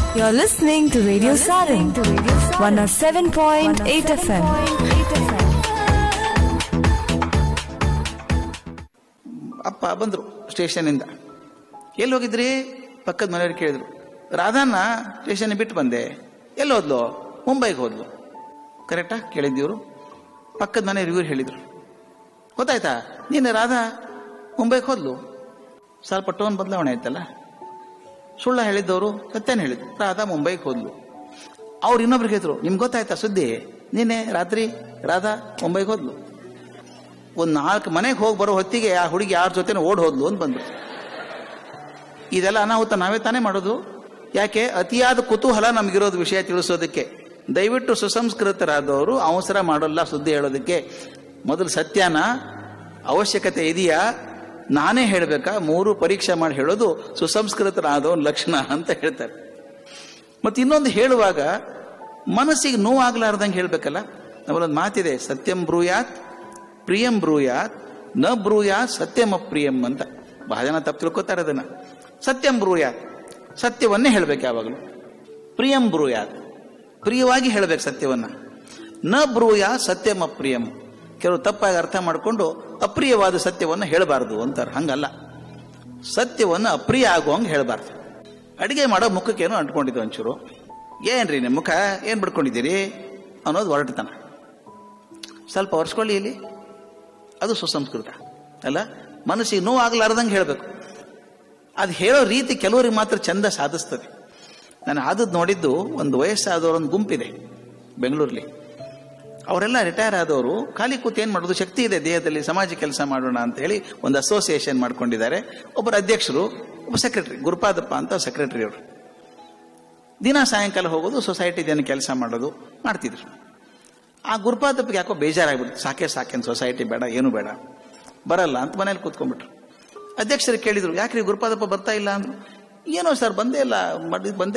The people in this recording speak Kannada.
You're listening to Radio Sarin, 107.8 FM. ಅಪ್ಪ ಬಂದರು ಸ್ಟೇಷನಿಂದ ಎಲ್ಲಿ ಹೋಗಿದ್ರಿ ಪಕ್ಕದ ಮನೆಯವ್ರು ಕೇಳಿದ್ರು ರಾಧಾನ ಸ್ಟೇಷನ್ ಬಿಟ್ಟು ಬಂದೆ ಎಲ್ಲಿ ಹೋದ್ಲು ಮುಂಬೈಗೆ ಹೋದ್ಲು ಕರೆಕ್ಟಾ ಕೇಳಿದ್ದೀವ್ರು ಪಕ್ಕದ ಮನೆಯವ್ರು ಇವ್ರು ಹೇಳಿದ್ರು ಗೊತ್ತಾಯ್ತಾ ನೀನು ರಾಧಾ ಮುಂಬೈಗೆ ಹೋದ್ಲು ಸ್ವಲ್ಪ ಟೋನ್ ಬದಲಾವಣೆ ಆಯ್ತಲ್ಲ ಸುಳ್ಳ ಹೇಳಿದ್ದವರು ಸತ್ಯನ ಹೇಳಿದ್ರು ರಾಧಾ ಮುಂಬೈಗೆ ಹೋದ್ಲು ಅವ್ರು ಇನ್ನೊಬ್ರಿಗೆ ಹೇಳಿದ್ರು ನಿಮ್ಗೆ ಗೊತ್ತಾಯ್ತಾ ಸುದ್ದಿ ನಿನ್ನೆ ರಾತ್ರಿ ರಾಧಾ ಮುಂಬೈಗೆ ಹೋದ್ಲು ಒಂದು ನಾಲ್ಕು ಮನೆಗೆ ಹೋಗಿ ಬರೋ ಹೊತ್ತಿಗೆ ಆ ಹುಡುಗಿ ಯಾರ ಜೊತೆ ಓಡ್ ಹೋದ್ಲು ಅಂತ ಬಂದ್ರು ಇದೆಲ್ಲ ಅನಾಹುತ ನಾವೇ ತಾನೇ ಮಾಡೋದು ಯಾಕೆ ಅತಿಯಾದ ಕುತೂಹಲ ನಮಗಿರೋದು ವಿಷಯ ತಿಳಿಸೋದಕ್ಕೆ ದಯವಿಟ್ಟು ಸುಸಂಸ್ಕೃತರಾದವರು ಅವಸರ ಮಾಡೋಲ್ಲ ಸುದ್ದಿ ಹೇಳೋದಕ್ಕೆ ಮೊದಲು ಸತ್ಯನ ಅವಶ್ಯಕತೆ ಇದೆಯಾ ನಾನೇ ಹೇಳಬೇಕಾ ಮೂರು ಪರೀಕ್ಷೆ ಮಾಡಿ ಹೇಳೋದು ಸುಸಂಸ್ಕೃತರಾದವನ ಲಕ್ಷಣ ಅಂತ ಹೇಳ್ತಾರೆ ಮತ್ತು ಇನ್ನೊಂದು ಹೇಳುವಾಗ ಮನಸ್ಸಿಗೆ ನೋವಾಗ್ಲಾರ್ದಂಗೆ ಹೇಳ್ಬೇಕಲ್ಲ ನಮ್ಮಲ್ಲೊಂದು ಮಾತಿದೆ ಸತ್ಯಂ ಬ್ರೂಯಾತ್ ಪ್ರಿಯಂ ಬ್ರೂಯಾತ್ ನ ಬ್ರೂಯಾತ್ ಸತ್ಯಂ ಅಪ್ರಿಯಂ ಅಂತ ಬಹಳ ಜನ ತಪ್ಪು ತಿಳ್ಕೊತಾರೆ ಅದನ್ನ ಸತ್ಯಂ ಬ್ರೂಯಾತ್ ಸತ್ಯವನ್ನೇ ಹೇಳ್ಬೇಕು ಯಾವಾಗಲೂ ಪ್ರಿಯಂ ಬ್ರೂಯಾತ್ ಪ್ರಿಯವಾಗಿ ಹೇಳ್ಬೇಕು ಸತ್ಯವನ್ನ ನ ಬ್ರೂಯ ಸತ್ಯಂ ಅಪ್ರಿಯಂ ಕೆಲವು ತಪ್ಪಾಗಿ ಅರ್ಥ ಮಾಡಿಕೊಂಡು ಅಪ್ರಿಯವಾದ ಸತ್ಯವನ್ನು ಹೇಳಬಾರ್ದು ಅಂತಾರೆ ಹಂಗಲ್ಲ ಸತ್ಯವನ್ನು ಅಪ್ರಿಯ ಆಗುವಂಗೆ ಹೇಳಬಾರ್ದು ಅಡಿಗೆ ಮಾಡೋ ಮುಖಕ್ಕೇನು ಅಂಟ್ಕೊಂಡಿದ್ದು ಒಂಚೂರು ಏನ್ರಿ ನಿಮ್ಮ ಮುಖ ಏನು ಬಿಡ್ಕೊಂಡಿದ್ದೀರಿ ಅನ್ನೋದು ಹೊರಟತನ ಸ್ವಲ್ಪ ಒರೆಸ್ಕೊಳ್ಳಿ ಇಲ್ಲಿ ಅದು ಸುಸಂಸ್ಕೃತ ಅಲ್ಲ ಮನಸ್ಸಿಗೆ ನೋವು ಆಗ್ಲಾರ್ದಂಗೆ ಹೇಳಬೇಕು ಅದು ಹೇಳೋ ರೀತಿ ಕೆಲವರಿಗೆ ಮಾತ್ರ ಚಂದ ಸಾಧಿಸ್ತದೆ ನಾನು ಆದದ್ದು ನೋಡಿದ್ದು ಒಂದು ವಯಸ್ಸಾದವರ ಒಂದು ಗುಂಪಿದೆ ಬೆಂಗಳೂರಲ್ಲಿ ಅವರೆಲ್ಲ ರಿಟೈರ್ ಆದವರು ಖಾಲಿ ಕೂತು ಏನು ಮಾಡೋದು ಶಕ್ತಿ ಇದೆ ದೇಹದಲ್ಲಿ ಸಮಾಜ ಕೆಲಸ ಮಾಡೋಣ ಅಂತ ಹೇಳಿ ಒಂದು ಅಸೋಸಿಯೇಷನ್ ಮಾಡ್ಕೊಂಡಿದ್ದಾರೆ ಒಬ್ಬರು ಅಧ್ಯಕ್ಷರು ಒಬ್ಬ ಸೆಕ್ರೆಟರಿ ಗುರುಪಾದಪ್ಪ ಅಂತ ಸೆಕ್ರೆಟರಿ ಅವರು ದಿನ ಸಾಯಂಕಾಲ ಹೋಗೋದು ಸೊಸೈಟಿ ಜನ ಕೆಲಸ ಮಾಡೋದು ಮಾಡ್ತಿದ್ರು ಆ ಗುರುಪಾದಪ್ಪಗೆ ಯಾಕೋ ಬೇಜಾರಾಗ್ಬಿಡ್ತು ಸಾಕೆ ಸಾಕೇನು ಸೊಸೈಟಿ ಬೇಡ ಏನು ಬೇಡ ಬರಲ್ಲ ಅಂತ ಮನೇಲಿ ಕೂತ್ಕೊಂಡ್ಬಿಟ್ರು ಅಧ್ಯಕ್ಷರು ಕೇಳಿದ್ರು ಯಾಕ್ರಿ ಗುರುಪಾದಪ್ಪ ಬರ್ತಾ ಇಲ್ಲ ಅಂದ್ರು ಏನೋ ಸರ್ ಬಂದೇ ಇಲ್ಲ ಬಂದೇ